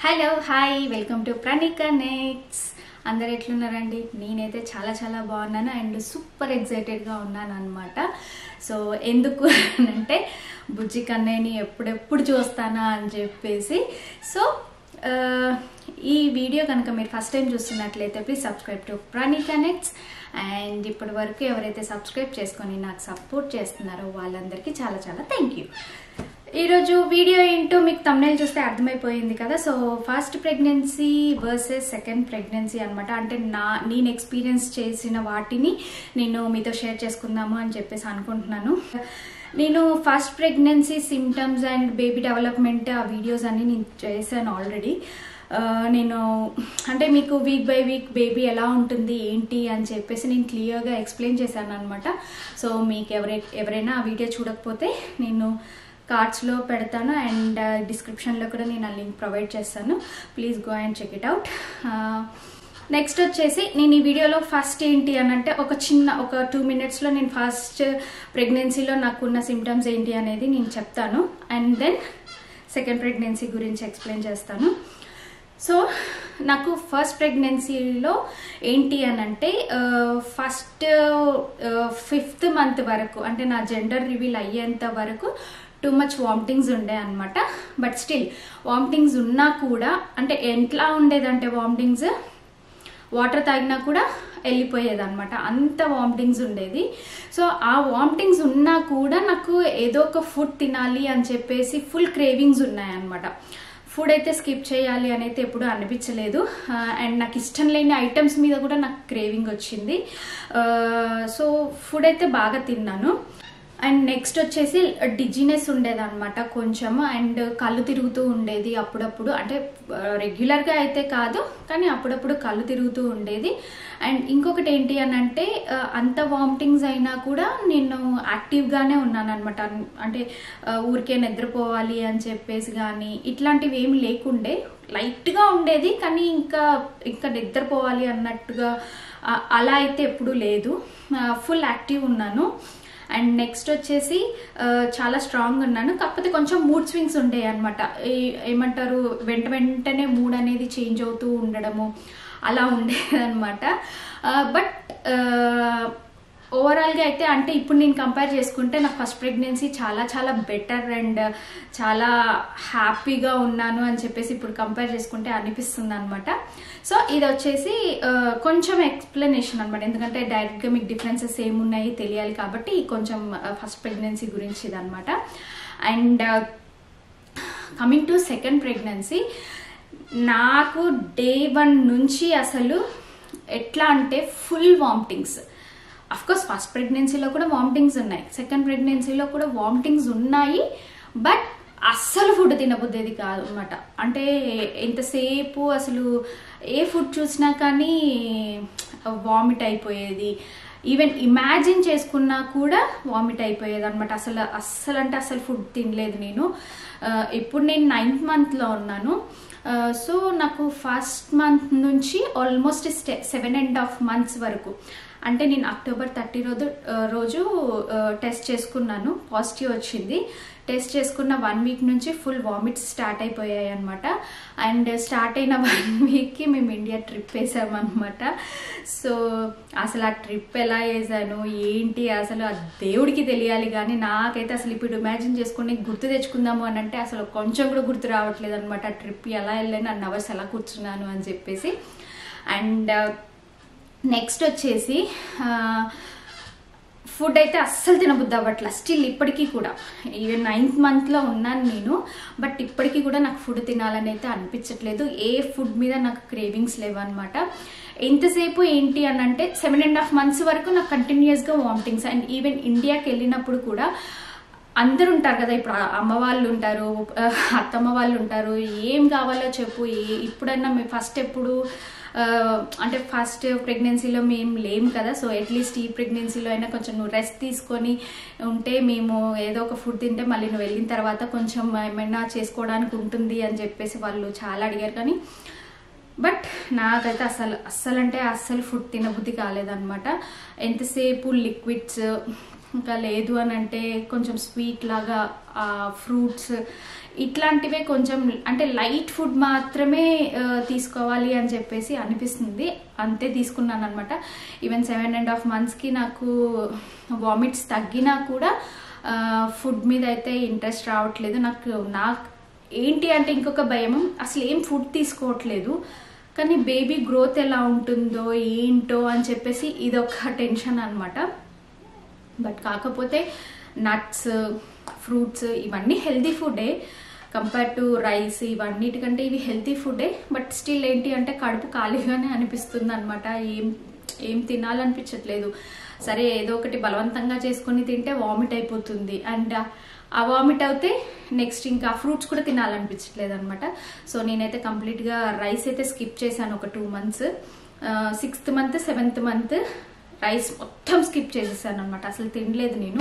hello hi welcome to Pranika నెక్స్ అందరు ఎట్లున్నారండి నేనైతే చాలా చాలా బాగున్నాను అండ్ సూపర్ ఎగ్జైటెడ్గా ఉన్నాను అనమాట సో ఎందుకు అంటే బుజ్జి కన్నయ్యని ఎప్పుడెప్పుడు చూస్తానా అని చెప్పేసి సో ఆ, ఈ వీడియో కనుక మీరు ఫస్ట్ టైం చూస్తున్నట్లయితే please subscribe to Prani connects and ఇప్పటి వరకు ఎవరైతే సబ్స్క్రైబ్ చేసుకొని నాకు సపోర్ట్ చేస్తున్నారో వాళ్ళందరికీ చాలా చాలా థ్యాంక్ యూ ఈరోజు వీడియో ఏంటో మీకు తమ్నేల్ చూస్తే అర్థమైపోయింది కదా so first pregnancy versus second pregnancy అనమాట అంటే నా నేను ఎక్స్పీరియన్స్ చేసిన వాటిని నేను మీతో షేర్ చేసుకుందాము అని చెప్పేసి అనుకుంటున్నాను నేను first pregnancy symptoms and baby development ఆ వీడియోస్ అన్ని నేను చేశాను ఆల్రెడీ ఆ, నేను అంటే మీకు వీక్ బై వీక్ బేబీ ఎలా ఉంటుంది ఏంటి అని చెప్పేసి నేను క్లియర్గా ఎక్స్ప్లెయిన్ చేశాను అనమాట సో మీకు ఎవరై ఎవరైనా ఆ వీడియో చూడకపోతే నేను కార్డ్స్లో పెడతాను అండ్ డిస్క్రిప్షన్లో కూడా నేను ఆ లింక్ ప్రొవైడ్ చేస్తాను please go and check it out next వచ్చేసి నేను ఈ వీడియోలో ఫస్ట్ ఏంటి అని అంటే ఒక చిన్న ఒక టూ మినిట్స్లో నేను ఫస్ట్ ప్రెగ్నెన్సీలో నాకున్న సిమ్టమ్స్ ఏంటి అనేది నేను చెప్తాను అండ్ దెన్ సెకండ్ ప్రెగ్నెన్సీ గురించి ఎక్స్ప్లెయిన్ చేస్తాను సో నాకు ఫస్ట్ ప్రెగ్నెన్సీలో ఏంటి అని అంటే ఫస్ట్ ఫిఫ్త్ మంత్ వరకు అంటే నా జెండర్ రివీల్ అయ్యేంత వరకు టూ మచ్ వామిటింగ్స్ ఉండే అనమాట బట్ స్టిల్ వామిటింగ్స్ ఉన్నా కూడా అంటే ఎట్లా ఉండేదంటే వామిటింగ్స్ వాటర్ తాగినా కూడా వెళ్ళిపోయేది అనమాట అంత వామిటింగ్స్ ఉండేది సో ఆ వామిటింగ్స్ ఉన్నా కూడా నాకు ఏదో ఒక ఫుడ్ తినాలి అని చెప్పేసి ఫుల్ క్రేవింగ్స్ ఉన్నాయన్నమాట ఫుడ్ అయితే స్కిప్ చేయాలి అని అయితే ఎప్పుడూ అనిపించలేదు అండ్ నాకు ఇష్టం లేని ఐటమ్స్ మీద కూడా నాకు క్రేవింగ్ వచ్చింది సో ఫుడ్ అయితే బాగా తిన్నాను అండ్ నెక్స్ట్ వచ్చేసి డిజినెస్ ఉండేది అనమాట కొంచెం అండ్ కళ్ళు తిరుగుతూ ఉండేది అప్పుడప్పుడు అంటే రెగ్యులర్గా అయితే కాదు కానీ అప్పుడప్పుడు కళ్ళు తిరుగుతూ ఉండేది అండ్ ఇంకొకటి ఏంటి అని అంటే ఆ, అంత వామిటింగ్స్ అయినా కూడా నేను యాక్టివ్గానే ఉన్నాను అనమాట అంటే ఆ, ఊరికే నిద్రపోవాలి అని చెప్పేసి కానీ ఇట్లాంటివి ఏమి లేకుండే లైట్గా ఉండేది కానీ ఇంకా ఇంకా నిద్రపోవాలి అన్నట్టుగా ఆ, అలా అయితే ఎప్పుడూ లేదు ఫుల్ యాక్టివ్ ఉన్నాను అండ్ నెక్స్ట్ వచ్చేసి ఆ, చాలా స్ట్రాంగ్ ఉన్నాను కాకపోతే కొంచెం మూడ్ స్వింగ్స్ ఉండేవి అనమాట ఏమంటారు వెంట వెంటనే మూడ్ అనేది చేంజ్ అవుతూ ఉండడము అలా ఉండేది అనమాట బట్ ఓవరాల్గా అయితే అంటే ఇప్పుడు నేను కంపేర్ చేసుకుంటే నాకు ఫస్ట్ ప్రెగ్నెన్సీ చాలా చాలా బెటర్ అండ్ చాలా హ్యాపీగా ఉన్నాను అని చెప్పేసి ఇప్పుడు కంపేర్ చేసుకుంటే అనిపిస్తుంది అనమాట సో ఇది వచ్చేసి ఆ, కొంచెం ఎక్స్ప్లెనేషన్ అనమాట ఎందుకంటే డైరెక్ట్గా మీకు డిఫరెన్సెస్ ఏమున్నాయి తెలియాలి కాబట్టి కొంచెం ఫస్ట్ ప్రెగ్నెన్సీ గురించి ఇదనమాట and coming to second pregnancy నాకు డే వన్ నుంచి అసలు ఎట్లా అంటే ఫుల్ వామిటింగ్స్ కోర్స్ ఫస్ట్ ప్రెగ్నెన్సీలో కూడా వామిటింగ్స్ ఉన్నాయి సెకండ్ ప్రెగ్నెన్సీలో కూడా వామిటింగ్స్ ఉన్నాయి బట్ అస్సలు ఫుడ్ తినబుద్దేది కాదు అనమాట అంటే ఎంతసేపు అసలు ఏ ఫుడ్ చూసినా కానీ వామిట్ అయిపోయేది ఈవెన్ ఇమాజిన్ చేసుకున్నా కూడా వామిట్ అయిపోయేది అనమాట అసలు అస్సలు అంటే అసలు ఫుడ్ తినలేదు నేను ఆ, ఇప్పుడు నేను నైన్త్ మంత్లో ఉన్నాను సో నాకు ఫస్ట్ మంత్ నుంచి almost seven and half months వరకు అంటే నేను అక్టోబర్ థర్టీ రోజు ఆ, రోజు టెస్ట్ చేసుకున్నాను పాజిటివ్ వచ్చింది టెస్ట్ చేసుకున్న వన్ వీక్ నుంచి ఫుల్ వామిట్స్ స్టార్ట్ అయిపోయాయి అనమాట అండ్ స్టార్ట్ అయిన వన్ వీక్కి మేము ఇండియా ట్రిప్ వేసామన్నమాట సో అసలు ఆ ట్రిప్ ఎలా వేసాను ఏంటి అసలు ఆ దేవుడికి తెలియాలి కానీ నాకైతే అసలు ఇప్పుడు ఇమాజిన్ చేసుకుని గుర్తు తెచ్చుకుందాము అని అంటే అసలు కొంచెం కూడా గుర్తు రావట్లేదు అనమాట ఆ ట్రిప్ ఎలా వెళ్ళాను అన్ని అవర్స్ ఎలా కూర్చున్నాను అని చెప్పేసి అండ్ నెక్స్ట్ వచ్చేసి ఫుడ్ అయితే అస్సలు తినబుద్ది అవ్వట్ల స్టిల్ ఇప్పటికీ కూడా ఈవెన్ నైన్త్ మంత్లో ఉన్నాను నేను బట్ ఇప్పటికీ కూడా నాకు ఫుడ్ తినాలని అయితే అనిపించట్లేదు ఏ ఫుడ్ మీద నాకు క్రేవింగ్స్ లేవన్నమాట ఎంతసేపు ఏంటి అని అంటే సెవెన్ అండ్ హాఫ్ మంత్స్ వరకు నాకు కంటిన్యూస్గా వామిటింగ్స్ అండ్ ఈవెన్ ఇండియాకి వెళ్ళినప్పుడు కూడా అందరు ఉంటారు కదా ఇప్పుడు అమ్మ వాళ్ళు ఉంటారు ఆ, అత్తమ్మ వాళ్ళు ఉంటారు ఏం కావాలో చెప్పు ఏ- ఇప్పుడన్నా మీ ఫస్ట్ ఎప్పుడు ఆ, అంటే ఫస్ట్ ప్రెగ్నెన్సీలో మేము లేము కదా సో అట్లీస్ట్ ఈ ప్రెగ్నెన్సీలో అయినా కొంచెం నువ్వు రెస్ట్ తీసుకొని ఉంటే మేము ఏదో ఒక ఫుడ్ తింటే మళ్ళీ నువ్వు వెళ్ళిన తర్వాత కొంచెం ఏమైనా చేసుకోవడానికి ఉంటుంది అని చెప్పేసి వాళ్ళు చాలా అడిగారు కానీ బట్ నాకైతే అసలు అస్సలు అంటే అస్సలు ఫుడ్ తినబుద్ధి కాలేదన్నమాట ఎంతసేపు లిక్విడ్స్ ఇంకా లేదు అని అంటే కొంచెం స్వీట్ లాగా ఫ్రూట్స్ ఇట్లాంటివే కొంచెం అంటే లైట్ ఫుడ్ మాత్రమే ఆ, తీసుకోవాలి అని చెప్పేసి అనిపిస్తుంది అంతే తీసుకున్నాను అనమాట ఈవెన్ సెవెన్ అండ్ హాఫ్ మంత్స్కి నాకు వామిట్స్ తగ్గినా కూడా ఫుడ్ మీద అయితే ఇంట్రెస్ట్ రావట్లేదు నాకు నాకు ఏంటి అంటే ఇంకొక భయం అసలు ఏం ఫుడ్ తీసుకోవట్లేదు కానీ బేబీ గ్రోత్ ఎలా ఉంటుందో ఏంటో అని చెప్పేసి ఇది ఒక టెన్షన్ అనమాట బట్ కాకపోతే నట్స్ ఫ్రూట్స్ ఇవన్నీ హెల్తీ ఫుడే కంపేర్ టు రైస్ ఇవన్నిటికంటే ఇవి హెల్తీ ఫుడే బట్ స్టిల్ ఏంటి అంటే కడుపు ఖాళీగానే అనిపిస్తుంది అనమాట ఏం ఏం తినాలనిపించట్లేదు సరే ఏదో ఒకటి బలవంతంగా చేసుకొని తింటే వామిట్ అయిపోతుంది అండ్ ఆ వామిట్ అవుతే నెక్స్ట్ ఇంకా ఫ్రూట్స్ కూడా తినాలనిపించట్లేదు అనమాట సో నేనైతే కంప్లీట్గా రైస్ అయితే స్కిప్ చేశాను ఒక two months sixth month seventh month rice మొత్తం స్కిప్ చేసేసాను అనమాట అసలు తినలేదు నేను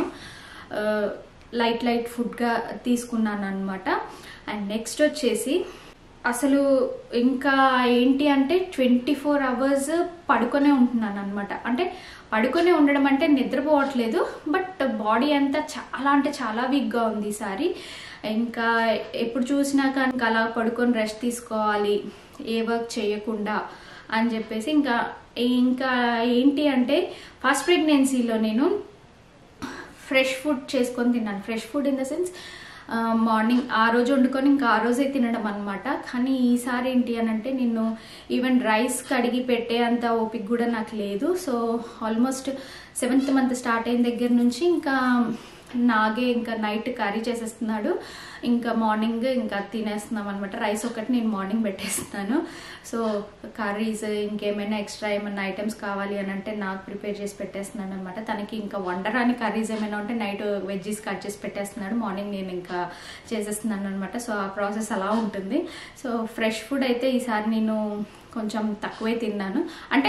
లైట్ లైట్ ఫుడ్గా తీసుకున్నాను అనమాట అండ్ నెక్స్ట్ వచ్చేసి అసలు ఇంకా ఏంటి అంటే ట్వంటీ ఫోర్ అవర్స్ పడుకొనే ఉంటున్నాను అనమాట అంటే పడుకొనే ఉండడం అంటే నిద్రపోవట్లేదు బట్ బాడీ అంతా చాలా అంటే చాలా వీక్గా ఉంది ఈసారి ఇంకా ఎప్పుడు చూసినా కానీ అలా పడుకొని రెస్ట్ తీసుకోవాలి ఏ వర్క్ చేయకుండా అని చెప్పేసి ఇంకా ఇంకా ఏంటి అంటే ఫస్ట్ ప్రెగ్నెన్సీలో నేను ఫ్రెష్ ఫుడ్ చేసుకొని తిన్నాను fresh food in the sense morning ఆ రోజు వండుకొని ఇంకా ఆ రోజే తినడం అనమాట కానీ ఈసారి ఏంటి అని అంటే నేను ఈవెన్ రైస్ కడిగి పెట్టే అంత ఓపిక కూడా నాకు లేదు so almost seventh month start అయిన దగ్గర నుంచి ఇంకా నాగే ఇంకా నైట్ కర్రీ చేసేస్తున్నాడు ఇంకా మార్నింగ్ ఇంకా తినేస్తున్నాం అనమాట రైస్ ఒకటి నేను మార్నింగ్ పెట్టేస్తున్నాను సో కర్రీస్ ఇంకేమైనా ఎక్స్ట్రా ఏమైనా ఐటమ్స్ కావాలి అని అంటే నాకు ప్రిపేర్ చేసి పెట్టేస్తున్నాను అనమాట తనకి ఇంకా వండరాని కర్రీస్ ఏమైనా ఉంటే నైట్ వెజ్జీస్ కట్ చేసి పెట్టేస్తున్నాడు మార్నింగ్ నేను ఇంకా చేసేస్తున్నాను అనమాట సో ఆ ప్రాసెస్ అలా ఉంటుంది సో ఫ్రెష్ ఫుడ్ అయితే ఈసారి నేను కొంచెం తక్కువే తిన్నాను అంటే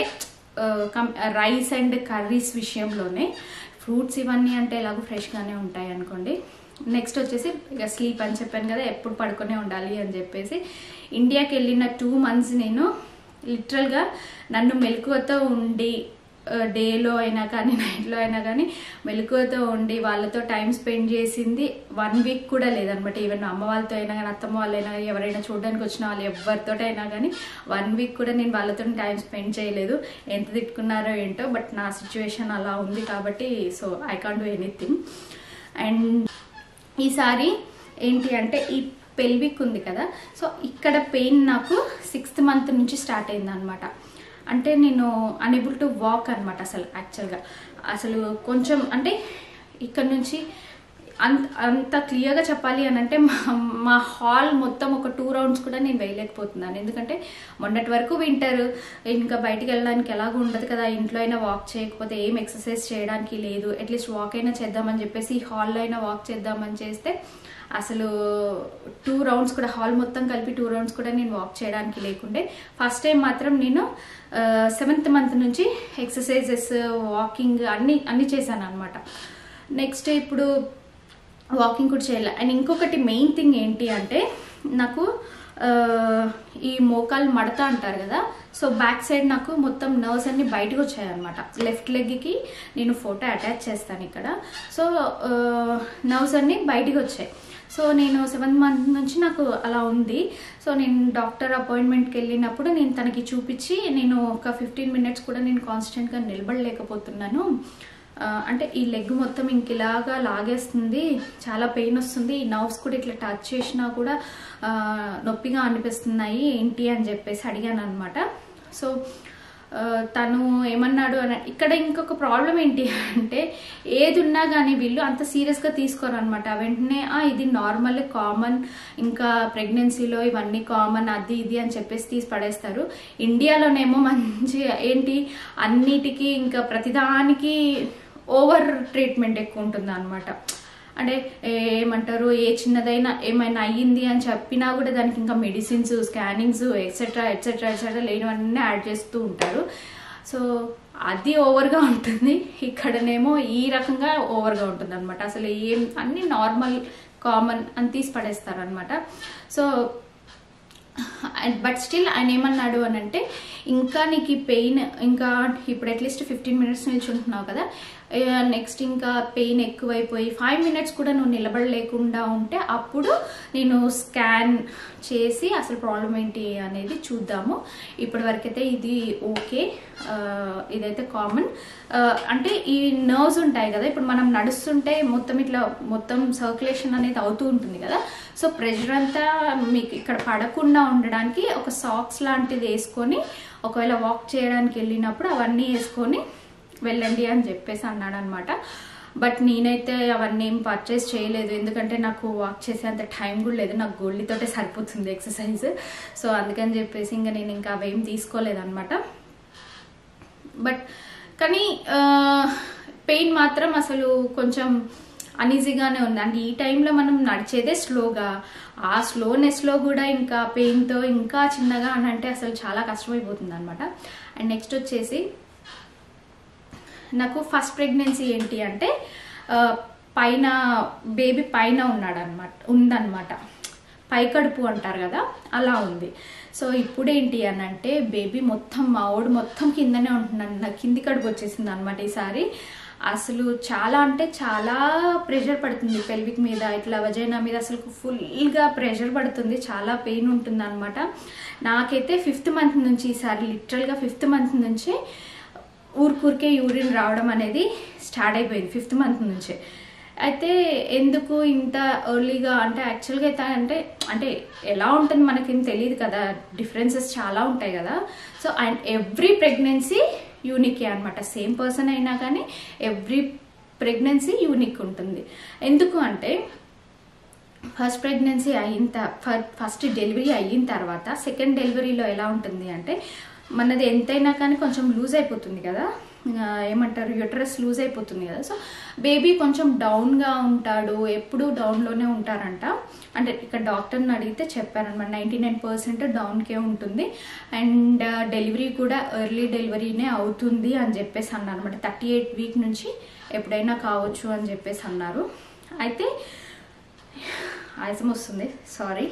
రైస్ అండ్ కర్రీస్ విషయంలోనే ఫ్రూట్స్ ఇవన్నీ అంటే ఎలాగో ఫ్రెష్గానే ఉంటాయి అనుకోండి నెక్స్ట్ వచ్చేసి ఇక స్లీప్ అని చెప్పాను కదా ఎప్పుడు పడుకునే ఉండాలి అని చెప్పేసి ఇండియాకి వెళ్ళిన టూ మంత్స్ నేను లిటరల్గా నన్ను మెలకువతో ఉండి డేలో అయినా కానీ నైట్లో అయినా కానీ మెలకువతో ఉండి వాళ్ళతో టైం స్పెండ్ చేసింది వన్ వీక్ కూడా లేదనమాట ఈవెన్ అమ్మ వాళ్ళతో అయినా కానీ అత్తమ్మ వాళ్ళైనా కానీ ఎవరైనా చూడడానికి వచ్చిన వాళ్ళు ఎవరితో అయినా కానీ వన్ వీక్ కూడా నేను వాళ్ళతో టైం స్పెండ్ చేయలేదు ఎంత తిట్టుకున్నారో ఏంటో బట్ నా సిచ్యువేషన్ అలా ఉంది కాబట్టి so I can't do anything and ఈసారి ఏంటి అంటే ఈ పెల్విక్ ఉంది కదా సో ఇక్కడ పెయిన్ నాకు సిక్స్త్ మంత్ నుంచి స్టార్ట్ అయింది అనమాట అంటే నేను అనేబుల్ టు వాక్ అనమాట అసలు యాక్చువల్గా అసలు కొంచెం అంటే ఇక్కడ నుంచి అంత అంత క్లియర్గా చెప్పాలి అని అంటే మా మా హాల్ మొత్తం ఒక టూ రౌండ్స్ కూడా నేను వేయలేకపోతున్నాను ఎందుకంటే మొన్నటి వరకు వింటర్ ఇంకా బయటికి వెళ్ళడానికి ఎలాగో ఉండదు కదా ఇంట్లో అయినా వాక్ చేయకపోతే ఏం ఎక్సర్సైజ్ చేయడానికి లేదు అట్లీస్ట్ వాక్ అయినా చేద్దామని చెప్పేసి ఈ హాల్లో అయినా వాక్ చేద్దామని చేస్తే అసలు టూ రౌండ్స్ కూడా హాల్ మొత్తం కలిపి టూ రౌండ్స్ కూడా నేను వాక్ చేయడానికి లేకుండే ఫస్ట్ టైం మాత్రం నేను సెవెంత్ మంత్ నుంచి ఎక్సర్సైజెస్ వాకింగ్ అన్ని అన్ని చేశాను అనమాట నెక్స్ట్ ఇప్పుడు వాకింగ్ కూడా చేయాలి అండ్ ఇంకొకటి మెయిన్ థింగ్ ఏంటి అంటే నాకు ఆ, ఈ మోకాలు మడత అంటారు కదా సో బ్యాక్ సైడ్ నాకు మొత్తం నర్వ్స్ అన్ని బయటకు వచ్చాయన్నమాట లెఫ్ట్ లెగ్కి నేను ఫోటో అటాచ్ చేస్తాను ఇక్కడ సో నర్వ్స్ అన్ని బయటికి వచ్చాయి సో నేను సెవెంత్ మంత్ నుంచి నాకు అలా ఉంది సో నేను డాక్టర్ అపాయింట్మెంట్కి వెళ్ళినప్పుడు నేను తనకి చూపించి నేను ఒక ఫిఫ్టీన్ మినిట్స్ కూడా నేను కాన్స్టెంట్గా నిలబడలేకపోతున్నాను ఆ, అంటే ఈ లెగ్ మొత్తం ఇంక ఇలాగా లాగేస్తుంది చాలా పెయిన్ వస్తుంది ఈ నర్వ్స్ కూడా ఇట్లా టచ్ చేసినా కూడా ఆ, నొప్పిగా అనిపిస్తున్నాయి ఏంటి అని చెప్పేసి అడిగాను అనమాట సో ఆ, తను ఏమన్నాడు అని ఇక్కడ ఇంకొక ప్రాబ్లం ఏంటి అంటే ఏది ఉన్నా కానీ వీళ్ళు అంత సీరియస్గా తీసుకోరు అనమాట వెంటనే "ఆ, ఇది నార్మల్ కామన్ ఇంకా ప్రెగ్నెన్సీలో ఇవన్నీ కామన్ అది ఇది అని చెప్పేసి తీసి పడేస్తారు ఇండియాలోనేమో మంచి ఏంటి అన్నిటికీ ఇంకా ప్రతిదానికి ఓవర్ ట్రీట్మెంట్ ఎక్కువ ఉంటుంది అనమాట అంటే ఏమంటారు ఏ చిన్నదైనా ఏమైనా అయ్యింది అని చెప్పినా కూడా దానికి ఇంకా medicines scannings etcetera etcetera etcetera లేనివన్నీ యాడ్ చేస్తూ ఉంటారు సో అది ఓవర్గా ఉంటుంది ఇక్కడనేమో ఈ రకంగా ఓవర్గా ఉంటుంది అనమాట అసలు ఏం అన్ని నార్మల్ కామన్ అని తీసి పడేస్తారు అనమాట సో బట్ స్టిల్ ఆయన ఏమన్నాడు అని అంటే ఇంకా నీకు ఈ పెయిన్ ఇంకా ఇప్పుడు అట్లీస్ట్ ఫిఫ్టీన్ మినిట్స్ నిల్చుంటున్నావు కదా నెక్స్ట్ ఇంకా పెయిన్ ఎక్కువైపోయి ఫైవ్ మినిట్స్ కూడా నువ్వు నిలబడలేకుండా ఉంటే అప్పుడు నేను స్కాన్ చేసి అసలు ప్రాబ్లం ఏంటి అనేది చూద్దాము ఇప్పటి వరకైతే ఇది ఓకే ఆ, ఇదైతే కామన్ అంటే ఈ నర్వ్స్ ఉంటాయి కదా ఇప్పుడు మనం నడుస్తుంటే మొత్తం ఇట్లా మొత్తం సర్క్యులేషన్ అనేది అవుతూ ఉంటుంది కదా సో ప్రెషర్ అంతా మీకు ఇక్కడ పడకుండా ఉండడానికి ఒక సాక్స్ లాంటిది వేసుకొని ఒకవేళ వాక్ చేయడానికి వెళ్ళినప్పుడు అవన్నీ వేసుకొని వెళ్ళండి అని చెప్పేసి అన్నాడు అనమాట బట్ నేనైతే అవన్నీ ఏం పర్చేస్ చేయలేదు ఎందుకంటే నాకు వాక్ చేసేంత టైం కూడా లేదు నాకు గోల్డ్తోటే సరిపోతుంది ఎక్సర్సైజ్ సో అందుకని చెప్పేసి ఇంకా నేను ఇంకా అవేం తీసుకోలేదన్నమాట బట్ కానీ పెయిన్ మాత్రం అసలు కొంచెం అనీజీగానే ఉంది అంటే ఈ టైంలో మనం నడిచేదే స్లోగా ఆ స్లోనెస్లో కూడా ఇంకా పెయిన్తో ఇంకా చిన్నగా అని అంటే అసలు చాలా కష్టమైపోతుంది అనమాట అండ్ నెక్స్ట్ వచ్చేసి నాకు ఫస్ట్ ప్రెగ్నెన్సీ ఏంటి అంటే ఆ, పైన బేబీ పైన ఉన్నాడు అనమాట ఉందన్నమాట పైకడుపు అంటారు కదా అలా ఉంది సో ఇప్పుడు ఏంటి అని అంటే బేబీ మొత్తం మా ఓడు మొత్తం కిందనే ఉంటున్నాను నాకు కింది కడుపు వచ్చేసింది అనమాట ఈసారి అసలు చాలా అంటే చాలా ప్రెషర్ పడుతుంది పెల్విక్ మీద ఇట్లా వజైనా మీద అసలు ఫుల్గా ప్రెషర్ పడుతుంది చాలా పెయిన్ ఉంటుంది అనమాట నాకైతే ఫిఫ్త్ మంత్ నుంచి ఈసారి లిటరల్గా ఫిఫ్త్ మంత్ నుంచి ఊరికూరికే యూరిన్ రావడం అనేది స్టార్ట్ అయిపోయింది ఫిఫ్త్ మంత్ నుంచే అయితే ఎందుకు ఇంత ఎర్లీగా అంటే యాక్చువల్గా అయితే అంటే అంటే ఎలా ఉంటుంది మనకేం తెలియదు కదా డిఫరెన్సెస్ చాలా ఉంటాయి కదా సో అండ్ ఎవ్రీ ప్రెగ్నెన్సీ యూనికే అనమాట సేమ్ పర్సన్ అయినా కానీ ఎవ్రీ ప్రెగ్నెన్సీ యూనిక్ ఉంటుంది ఎందుకు అంటే ఫస్ట్ ప్రెగ్నెన్సీ అయిన త- ఫ- ఫస్ట్ డెలివరీ అయిన తర్వాత సెకండ్ డెలివరీలో ఎలా ఉంటుంది అంటే మనది ఎంతైనా కానీ కొంచెం లూజ్ అయిపోతుంది కదా ఆ, ఏమంటారు యూటరస్ లూజ్ అయిపోతుంది కదా సో బేబీ కొంచెం డౌన్గా ఉంటాడు ఎప్పుడు డౌన్లోనే ఉంటారంట అంటే ఇక్కడ డాక్టర్ని అడిగితే చెప్పారనమాట నైంటీ నైన్ పర్సెంట్ డౌన్కే ఉంటుంది అండ్ డెలివరీ కూడా ఎర్లీ డెలివరీనే అవుతుంది అని చెప్పేసి అన్నారు అనమాట థర్టీ ఎయిట్ వీక్ నుంచి ఎప్పుడైనా కావచ్చు అని చెప్పేసి అన్నారు అయితే ఆయాసం వస్తుంది సారీ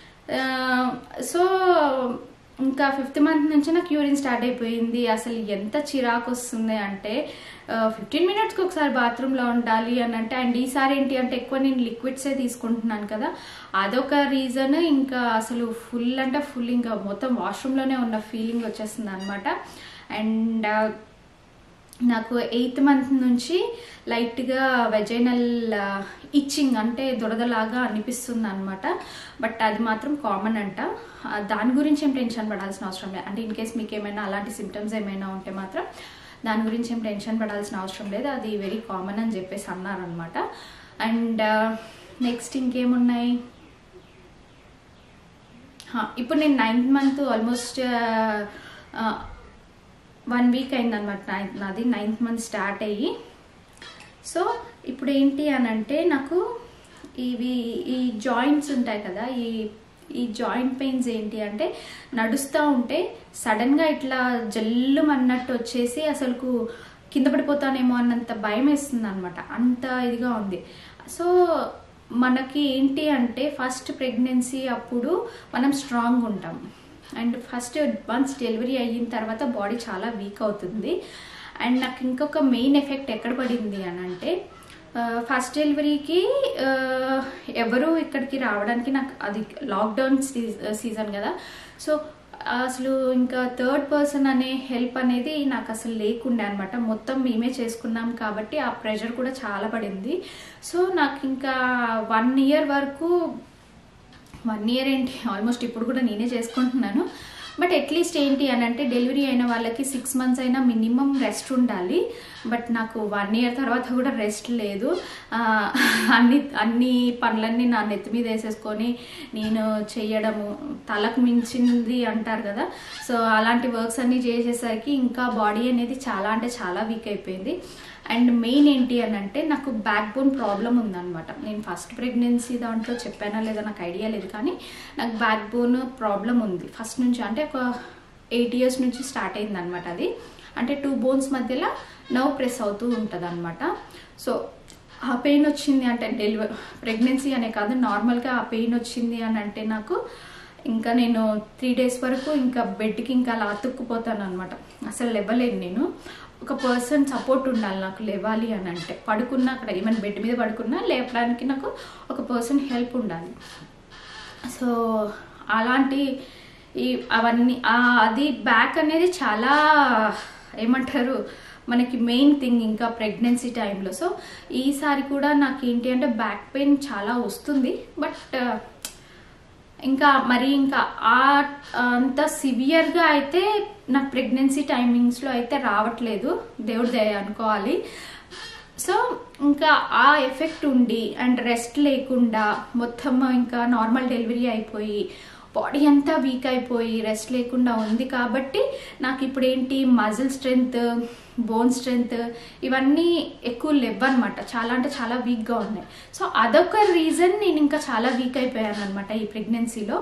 సో ఇంకా ఫిఫ్త్ మంత్ నుంచి నాకు యూరిన్ స్టార్ట్ అయిపోయింది అసలు ఎంత చిరాకు వస్తుంది అంటే ఫిఫ్టీన్ మినిట్స్కి ఒకసారి బాత్రూంలో ఉండాలి అని అంటే అండ్ ఈసారి ఏంటి అంటే ఎక్కువ నేను లిక్విడ్సే తీసుకుంటున్నాను కదా అదొక రీజన్ ఇంకా అసలు ఫుల్ అంటే ఫుల్ ఇంకా మొత్తం వాష్రూమ్లోనే ఉన్న ఫీలింగ్ వచ్చేస్తుంది అనమాట అండ్ నాకు ఎయిత్ మంత్ నుంచి లైట్గా వెజైనల్ ఇచ్చింగ్ అంటే దురదలాగా అనిపిస్తుంది అనమాట బట్ అది మాత్రం కామన్ అంట ఆ, దాని గురించి ఏం టెన్షన్ పడాల్సిన అవసరం లేదు అంటే ఇన్ కేస్ మీకు ఏమైనా అలాంటి సిమ్టమ్స్ ఏమైనా ఉంటే మాత్రం దాని గురించి ఏం టెన్షన్ పడాల్సిన అవసరం లేదు అది వెరీ కామన్ అని చెప్పేసి అన్నారనమాట అండ్ నెక్స్ట్ ఇంకేమున్నాయి హా, ఇప్పుడు నేను ninth month almost one week అయిందనమాట నైన్త్ నాది నైన్త్ మంత్ స్టార్ట్ అయ్యి సో ఇప్పుడు ఏంటి అని అంటే నాకు ఇవి ఈ జాయింట్స్ ఉంటాయి కదా ఈ ఈ జాయింట్ పెయిన్స్ ఏంటి అంటే నడుస్తూ ఉంటే సడన్గా ఇట్లా జల్లు అన్నట్టు వచ్చేసి అసలుకు కింద పడిపోతానేమో అన్నంత భయం వేస్తుంది అనమాట అంత ఇదిగా ఉంది సో మనకి ఏంటి అంటే ఫస్ట్ ప్రెగ్నెన్సీ అప్పుడు మనం స్ట్రాంగ్ ఉంటాం అండ్ ఫస్ట్ వన్స్ డెలివరీ అయిన తర్వాత బాడీ చాలా వీక్ అవుతుంది అండ్ నాకు ఇంకొక మెయిన్ ఎఫెక్ట్ ఎక్కడ పడింది అని అంటే ఫస్ట్ డెలివరీకి ఎవరు ఇక్కడికి రావడానికి నాకు అది లాక్డౌన్ సీజన్ కదా సో అసలు ఇంకా థర్డ్ పర్సన్ అనే హెల్ప్ అనేది నాకు అసలు లేకుండే అనమాట మొత్తం మేమే చేసుకున్నాం కాబట్టి ఆ ప్రెషర్ కూడా చాలా పడింది సో నాకు ఇంకా వన్ ఇయర్ వరకు వన్ ఇయర్ ఏంటి ఆల్మోస్ట్ ఇప్పుడు కూడా నేనే చేసుకుంటున్నాను బట్ అట్లీస్ట్ ఏంటి అని అంటే డెలివరీ అయిన వాళ్ళకి సిక్స్ మంత్స్ అయినా మినిమం రెస్ట్ ఉండాలి బట్ నాకు వన్ ఇయర్ తర్వాత కూడా రెస్ట్ లేదు ఆ, అన్ని అన్ని పనులన్నీ నా నెత్తి మీద వేసేసుకొని నేను చెయ్యడము తలకు మించింది అంటారు కదా సో అలాంటి వర్క్స్ అన్నీ చేసేసరికి ఇంకా బాడీ అనేది చాలా అంటే చాలా వీక్ అయిపోయింది అండ్ మెయిన్ ఏంటి అని అంటే నాకు బ్యాక్ బోన్ ప్రాబ్లం ఉందన్నమాట నేను ఫస్ట్ ప్రెగ్నెన్సీ దాంట్లో చెప్పానా లేదా నాకు ఐడియా లేదు కానీ నాకు బ్యాక్ బోన్ ప్రాబ్లం ఉంది ఫస్ట్ నుంచి అంటే ఒక ఎయిట్ ఇయర్స్ నుంచి స్టార్ట్ అయింది అనమాట అది అంటే టూ బోన్స్ మధ్యలో నవ్ ప్రెస్ అవుతూ ఉంటుంది అనమాట సో ఆ పెయిన్ వచ్చింది అంటే డెలివరీ ప్రెగ్నెన్సీ అనే కాదు నార్మల్గా ఆ పెయిన్ వచ్చింది అని అంటే నాకు ఇంకా నేను త్రీ డేస్ వరకు ఇంకా బెడ్కి ఇంకా అలా అతుక్కుపోతాను అనమాట అసలు లేవలేను నేను ఒక పర్సన్ సపోర్ట్ ఉండాలి నాకు లేవాలి అని అంటే పడుకున్నా అక్కడ ఏమైనా బెడ్ మీద పడుకున్నా లేపడానికి నాకు ఒక పర్సన్ హెల్ప్ ఉండాలి సో అలాంటి ఈ అవన్నీ ఆ- అది బ్యాక్ అనేది చాలా ఏమంటారు మనకి మెయిన్ థింగ్ ఇంకా ప్రెగ్నెన్సీ టైంలో సో ఈసారి కూడా నాకు ఏంటి అంటే బ్యాక్ పెయిన్ చాలా వస్తుంది బట్ ఇంకా మరి ఇంకా ఆ అంత సివియర్గా అయితే నాకు ప్రెగ్నెన్సీ టైమింగ్స్లో అయితే రావట్లేదు దేవుడి దయ అనుకోవాలి సో ఇంకా ఆ ఎఫెక్ట్ ఉండి అండ్ రెస్ట్ లేకుండా మొత్తం ఇంకా నార్మల్ డెలివరీ అయిపోయి బాడీ అంతా వీక్ అయిపోయి రెస్ట్ లేకుండా ఉంది కాబట్టి నాకు ఇప్పుడు ఏంటి మజిల్ స్ట్రెంగ్త్ బోన్ స్ట్రెంగ్త్ ఇవన్నీ ఎక్కువ లేవన్నమాట చాలా అంటే చాలా వీక్గా ఉన్నాయి సో అదొక రీజన్ నేను ఇంకా చాలా వీక్ అయిపోయాను అనమాట ఈ ప్రెగ్నెన్సీలో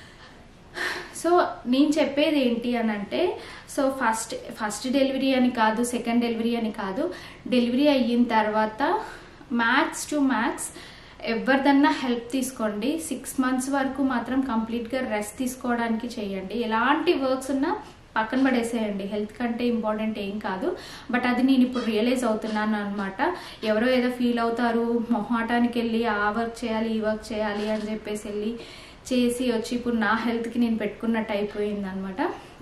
సో నేను చెప్పేది ఏంటి అని అంటే సో ఫస్ట్ ఫస్ట్ డెలివరీ అని కాదు సెకండ్ డెలివరీ అని కాదు డెలివరీ అయిన తర్వాత మ్యాథ్స్ టు మ్యాథ్స్ ఎవరిదన్నా హెల్ప్ తీసుకోండి సిక్స్ మంత్స్ వరకు మాత్రం కంప్లీట్గా రెస్ట్ తీసుకోవడానికి చేయండి ఎలాంటి వర్క్స్ ఉన్నా పక్కన పడేసేయండి హెల్త్ కంటే ఇంపార్టెంట్ ఏం కాదు బట్ అది నేను ఇప్పుడు రియలైజ్ అవుతున్నాను అనమాట ఎవరో ఏదో ఫీల్ అవుతారు మొహాటానికి వెళ్ళి ఆ వర్క్ చేయాలి ఈ వర్క్ చేయాలి అని చెప్పేసి వెళ్ళి చేసి వచ్చి ఇప్పుడు నా హెల్త్కి నేను పెట్టుకున్నట్టు అయిపోయింది అనమాట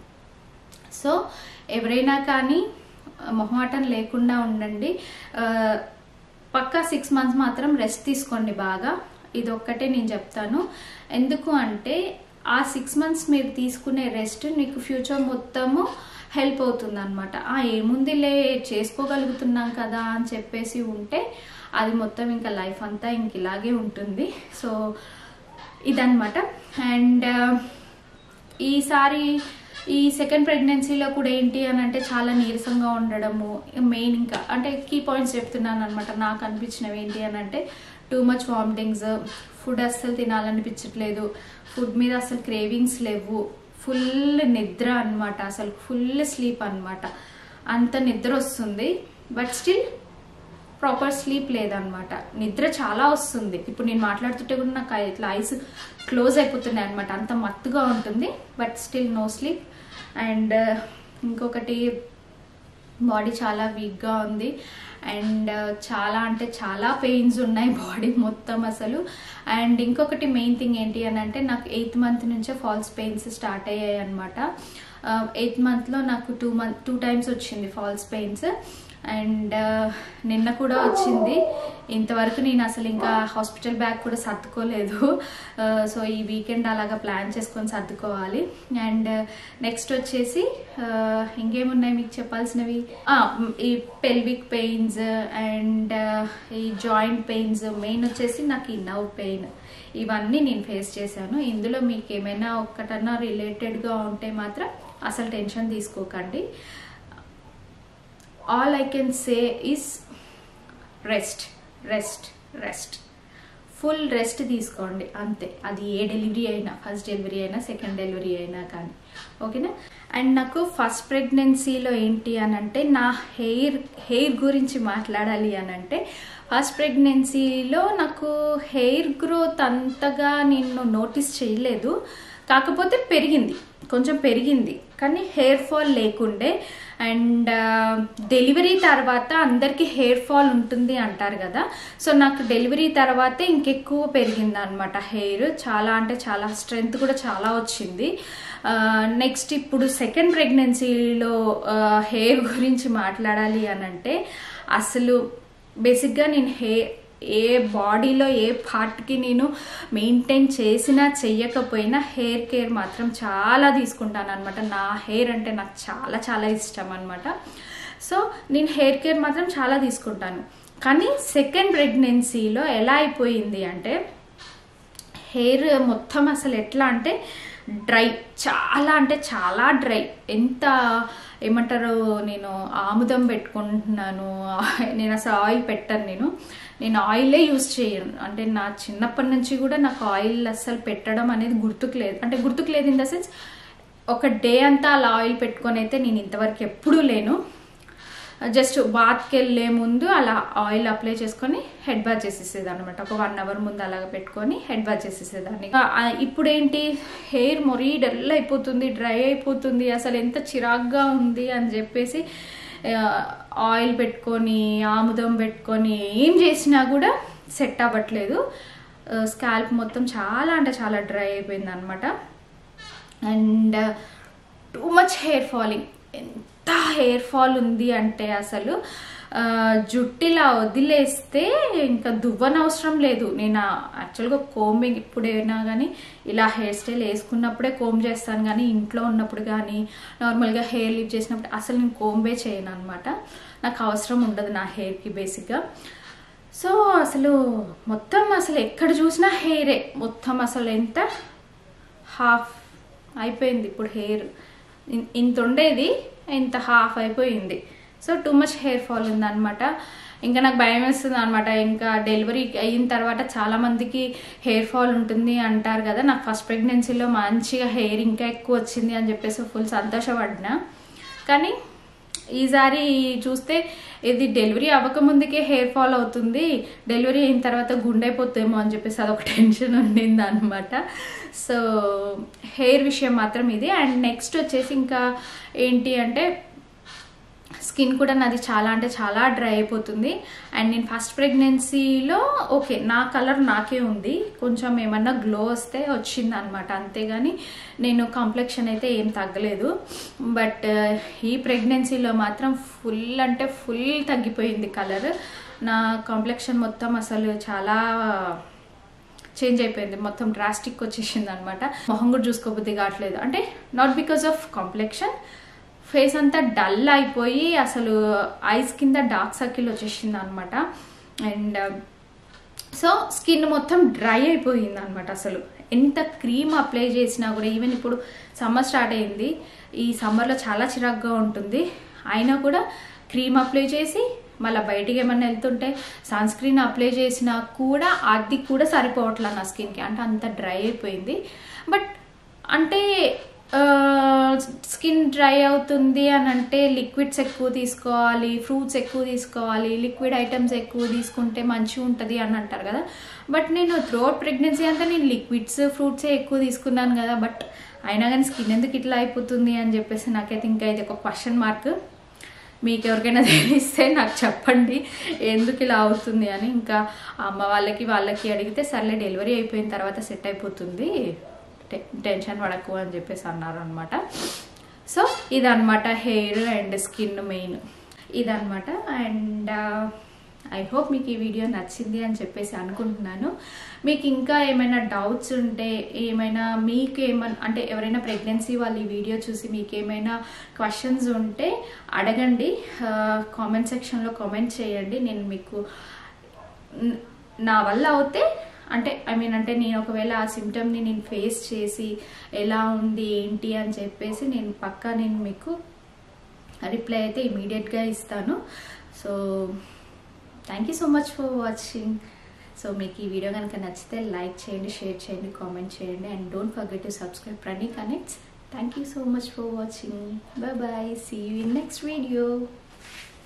సో ఎవరైనా కానీ మొహమాటం లేకుండా ఉండండి ఆ, పక్కా సిక్స్ మంత్స్ మాత్రం రెస్ట్ తీసుకోండి బాగా ఇది ఒక్కటే నేను చెప్తాను ఎందుకు అంటే ఆ సిక్స్ మంత్స్ మీరు తీసుకునే రెస్ట్ మీకు ఫ్యూచర్ మొత్తము హెల్ప్ అవుతుంది అనమాట ఏముందిలే చేసుకోగలుగుతున్నాం కదా అని చెప్పేసి ఉంటే అది మొత్తం ఇంకా లైఫ్ అంతా ఇంక ఇలాగే ఉంటుంది సో ఇదన్నమాట అండ్ ఈసారి ఈ సెకండ్ ప్రెగ్నెన్సీలో కూడా ఏంటి అని అంటే చాలా నీరసంగా ఉండడము మెయిన్ ఇంకా అంటే కీ పాయింట్స్ చెప్తున్నాను అనమాట నాకు అనిపించినవి ఏంటి అని అంటే టూ మచ్ వామిటింగ్స్ ఫుడ్ అస్సలు తినాలనిపించట్లేదు ఫుడ్ మీద అసలు క్రేవింగ్స్ లేవు ఫుల్ నిద్ర అన్నమాట అసలు ఫుల్ స్లీప్ అన్నమాట అంత నిద్ర వస్తుంది బట్ స్టిల్ ప్రాపర్ స్లీప్ లేదనమాట నిద్ర చాలా వస్తుంది ఇప్పుడు నేను మాట్లాడుతుంటే కూడా నాకు ఇట్లా ఐస్ క్లోజ్ అయిపోతున్నాయి అనమాట అంత మత్తుగా ఉంటుంది but still no sleep and ఇంకొకటి బాడీ చాలా వీక్గా ఉంది అండ్ చాలా అంటే చాలా పెయిన్స్ ఉన్నాయి బాడీ మొత్తం అసలు అండ్ ఇంకొకటి మెయిన్ థింగ్ ఏంటి అని అంటే నాకు ఎయిత్ మంత్ నుంచే ఫాల్స్ పెయిన్స్ స్టార్ట్ అయ్యాయి అనమాట ఎయిత్ మంత్లో నాకు టూ మంత్ టూ టైమ్స్ వచ్చింది ఫాల్స్ పెయిన్స్ అండ్ నిన్న కూడా వచ్చింది ఇంతవరకు నేను అసలు ఇంకా హాస్పిటల్ బ్యాగ్ కూడా సర్దుకోలేదు సో ఈ వీకెండ్ అలాగా ప్లాన్ చేసుకొని సర్దుకోవాలి అండ్ నెక్స్ట్ వచ్చేసి ఆ, ఇంకేమున్నాయి మీకు చెప్పాల్సినవి ఆ, ఈ పెల్విక్ పెయిన్స్ అండ్ ఈ జాయింట్ పెయిన్స్ మెయిన్ వచ్చేసి నాకు ఈ నవ్ పెయిన్ ఇవన్నీ నేను ఫేస్ చేశాను ఇందులో మీకు ఏమైనా ఒక్కటన్నా రిలేటెడ్గా ఉంటే మాత్రం అసలు టెన్షన్ తీసుకోకండి all I can say is rest rest rest full rest తీసుకోండి అంతే అది ఏ డెలివరీ అయినా ఫస్ట్ డెలివరీ అయినా సెకండ్ డెలివరీ అయినా కానీ ఓకేనా అండ్ నాకు ఫస్ట్ ప్రెగ్నెన్సీలో ఏంటి అని అంటే నా హెయిర్ హెయిర్ గురించి మాట్లాడాలి అని అంటే ఫస్ట్ ప్రెగ్నెన్సీలో నాకు హెయిర్ గ్రోత్ అంతగా నేను నోటీస్ చేయలేదు కాకపోతే పెరిగింది కొంచెం పెరిగింది కానీ హెయిర్ ఫాల్ లేకుండే అండ్ డెలివరీ తర్వాత అందరికీ హెయిర్ ఫాల్ ఉంటుంది అంటారు కదా సో నాకు డెలివరీ తర్వాతే ఇంకెక్కువ పెరిగింది అనమాట హెయిర్ చాలా అంటే చాలా స్ట్రెంగ్త్ కూడా చాలా వచ్చింది నెక్స్ట్ ఇప్పుడు సెకండ్ ప్రెగ్నెన్సీలో హెయిర్ గురించి మాట్లాడాలి అని అంటే అసలు బేసిక్గా నేను హెయిర్ ఏ బాడీలో ఏ పార్ట్కి నేను మెయింటైన్ చేసినా చెయ్యకపోయినా హెయిర్ కేర్ మాత్రం చాలా తీసుకుంటాను అనమాట నా హెయిర్ అంటే నాకు చాలా చాలా ఇష్టం అనమాట సో నేను హెయిర్ కేర్ మాత్రం చాలా తీసుకుంటాను కానీ సెకండ్ ప్రెగ్నెన్సీలో ఎలా అయిపోయింది అంటే హెయిర్ మొత్తం అసలు ఎట్లా అంటే డ్రై చాలా అంటే చాలా డ్రై ఎంత ఏమంటారు నేను ఆముదం పెట్టుకుంటున్నాను నేను అసలు ఆయిల్ పెట్టను నేను నేను ఆయిలే యూజ్ చేయను అంటే నా చిన్నప్పటి నుంచి కూడా నాకు ఆయిల్ అస్సలు పెట్టడం అనేది గుర్తుకు లేదు అంటే గుర్తుకు లేదు ఇన్ ద సెన్స్ ఒక డే అంతా అలా ఆయిల్ పెట్టుకొని అయితే నేను ఇంతవరకు ఎప్పుడూ లేను జస్ట్ బాత్కి వెళ్ళే ముందు అలా ఆయిల్ అప్లై చేసుకొని హెడ్ బాత్ చేసేసేదాన్ని అనమాట ఒక వన్ అవర్ ముందు అలాగ పెట్టుకొని హెడ్ బాత్ చేసేసేదాన్ని ఆ, ఇప్పుడు ఏంటి హెయిర్ మొరీ డల్ అయిపోతుంది డ్రై అయిపోతుంది అసలు ఎంత చిరాగ్గా ఉంది అని చెప్పేసి ఆయిల్ పెట్టుకొని ఆముదం పెట్టుకొని ఏం చేసినా కూడా సెట్ అవ్వట్లేదు స్కాల్ప్ మొత్తం చాలా అంటే చాలా డ్రై అయిపోయింది అనమాట and too much hair falling ఎంత హెయిర్ ఫాల్ ఉంది అంటే అసలు ఆ, జుట్టిలా వదిలేస్తే ఇంకా దువ్వనవసరం లేదు నేను యాక్చువల్గా కోంబింగ్ ఇప్పుడైనా కానీ ఇలా హెయిర్ స్టైల్ వేసుకున్నప్పుడే కోంబ్ చేస్తాను కానీ ఇంట్లో ఉన్నప్పుడు కానీ నార్మల్గా హెయిర్ లిప్ చేసినప్పుడు అసలు నేను కోంబే చేయను అనమాట నాకు అవసరం ఉండదు నా హెయిర్కి బేసిక్గా సో అసలు మొత్తం అసలు ఎక్కడ చూసినా హెయిరే మొత్తం అసలు ఎంత హాఫ్ అయిపోయింది ఇప్పుడు హెయిర్ ఇన్- ఇంత ఉండేది ఇంత హాఫ్ అయిపోయింది so too much hair fall ఉందన్నమాట ఇంకా నాకు భయం వేస్తుంది అనమాట ఇంకా డెలివరీ అయిన తర్వాత చాలా మందికి హెయిర్ ఫాల్ ఉంటుంది అంటారు కదా నాకు ఫస్ట్ ప్రెగ్నెన్సీలో మంచిగా హెయిర్ ఇంకా ఎక్కువ వచ్చింది అని చెప్పేసి ఫుల్ సంతోషపడినా కానీ ఈసారి చూస్తే ఇది డెలివరీ అవ్వకముందుకే హెయిర్ ఫాల్ అవుతుంది డెలివరీ అయిన తర్వాత గుండెపోతుందేమో అని చెప్పేసి అదొక టెన్షన్ ఉండింది అనమాట సో హెయిర్ విషయం మాత్రం ఇది అండ్ నెక్స్ట్ వచ్చేసి ఇంకా ఏంటి అంటే స్కిన్ కూడా నాది చాలా అంటే చాలా డ్రై అయిపోతుంది అండ్ నేను ఫస్ట్ ప్రెగ్నెన్సీలో ఓకే నా కలర్ నాకే ఉంది కొంచెం ఏమన్నా గ్లో వస్తే వచ్చింది అనమాట అంతేగాని నేను కాంప్లెక్షన్ అయితే ఏం తగ్గలేదు బట్ ఈ ప్రెగ్నెన్సీలో మాత్రం ఫుల్ అంటే ఫుల్ తగ్గిపోయింది కలర్ నా కాంప్లెక్షన్ మొత్తం అసలు చాలా చేంజ్ అయిపోయింది మొత్తం డ్రాస్టిక్ వచ్చేసింది అనమాట మొహం కూడా చూసుకోబుద్ది కావట్లేదు అంటే not because of complexion face అంతా డల్ అయిపోయి అసలు ఐస్ కింద డార్క్ సర్కిల్ వచ్చేసింది అనమాట అండ్ సో స్కిన్ మొత్తం డ్రై అయిపోయింది అనమాట అసలు ఎంత క్రీమ్ అప్లై చేసినా కూడా ఈవెన్ ఇప్పుడు సమ్మర్ స్టార్ట్ అయింది ఈ సమ్మర్లో చాలా చిరాగ్గా ఉంటుంది అయినా కూడా క్రీమ్ అప్లై చేసి మళ్ళీ బయటికి ఏమన్నా వెళ్తుంటే సన్ స్క్రీన్ అప్లై చేసినా కూడా అది కూడా సరిపోవట్లే నా స్కిన్కి అంటే అంత డ్రై అయిపోయింది బట్ అంటే స్కిన్ డ్రై అవుతుంది అని అంటే లిక్విడ్స్ ఎక్కువ తీసుకోవాలి ఫ్రూట్స్ ఎక్కువ తీసుకోవాలి లిక్విడ్ ఐటమ్స్ ఎక్కువ తీసుకుంటే మంచిగా ఉంటుంది అని అంటారు కదా బట్ నేను త్రోట్ ప్రెగ్నెన్సీ అంతా నేను లిక్విడ్స్ ఫ్రూట్సే ఎక్కువ తీసుకున్నాను కదా బట్ అయినా కానీ స్కిన్ ఎందుకు ఇట్లా అయిపోతుంది అని చెప్పేసి నాకైతే ఇంకా ఇది ఒక క్వశ్చన్ మార్క్ మీకు ఎవరికైనా తెలిస్తే నాకు చెప్పండి ఎందుకు ఇలా అవుతుంది అని ఇంకా అమ్మ వాళ్ళకి వాళ్ళకి అడిగితే సర్లే డెలివరీ అయిపోయిన తర్వాత సెట్ అయిపోతుంది టె- టెన్షన్ పడకు అని చెప్పేసి అన్నారు అనమాట సో ఇదనమాట హెయిర్ అండ్ స్కిన్ మెయిన్ ఇదనమాట అండ్ ఐ హోప్ మీకు ఈ వీడియో నచ్చింది అని చెప్పేసి అనుకుంటున్నాను మీకు ఇంకా ఏమైనా డౌట్స్ ఉంటే ఏమైనా మీకు ఏమైనా అంటే ఎవరైనా ప్రెగ్నెన్సీ వాళ్ళు ఈ వీడియో చూసి మీకు ఏమైనా క్వశ్చన్స్ ఉంటే అడగండి కామెంట్ సెక్షన్లో కామెంట్ చేయండి నేను మీకు న- నా వల్ల అవుతే అంటే ఐ మీన్ అంటే నేను ఒకవేళ ఆ సిమ్టమ్ని నేను ఫేస్ చేసి ఎలా ఉంది ఏంటి అని చెప్పేసి నేను పక్కా నేను మీకు రిప్లై అయితే ఇమీడియట్గా ఇస్తాను so thank you so much for watching so మీకు ఈ వీడియో కనుక నచ్చితే లైక్ చేయండి షేర్ చేయండి కామెంట్ చేయండి and don't forget to subscribe Prani connects thank you so much for watching bye bye see you in next video